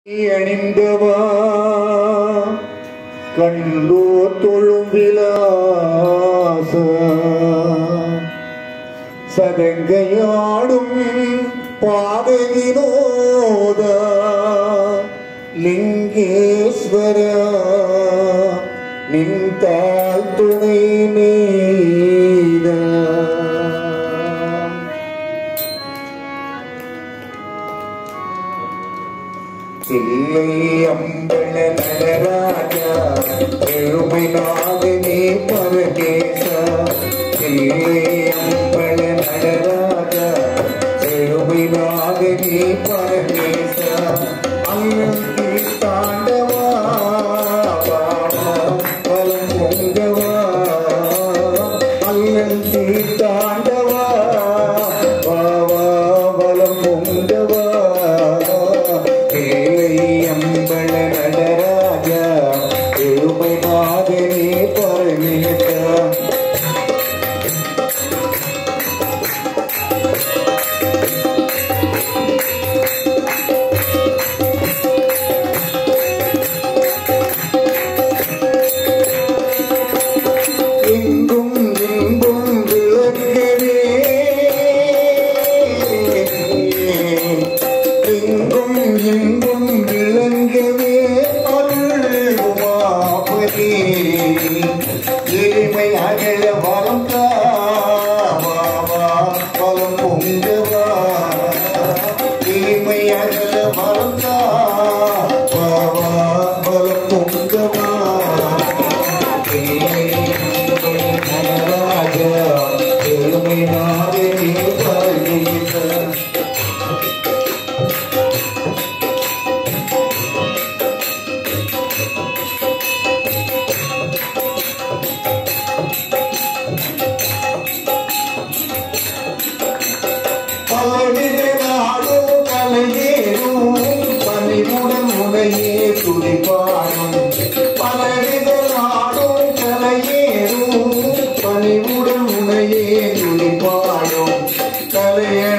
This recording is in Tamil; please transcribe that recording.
நீ அணிந்தவா கண்டோ தொழும் விலாச சதங்கையாடும் பாதவினோத லிங்கேஸ்வர நின்றால் துணை நீதா இல்லை அம்பள நடராஜா எழுமை நாதனே பரதேசா இல்லை அம்பள நடராஜா எழுமை நாதனே பரதேசா அங்கி தாண்டவா பலம் பொங்கவா அல்லந்தி தாண்டவா வாவா பலம் பொங்கவா ஏழை அம்பள நடராஜா எழுமை நாதனே பரமேசா எங்கும் எங்கும் விளங்கவே எங்கும் எங்கும் விளங்கவே அருள்குமாபதி எளிமை அகல வரம் பாவா பலம் பொங்கவா எளிமை அகல வரம் பாவா பலம் பொங்கவா பணிவுடன் உடையே துடிப்பாடும் பலவித நாடும் கலையேறும் பணிவுடன் உனையே துடிப்பாடும் கலைய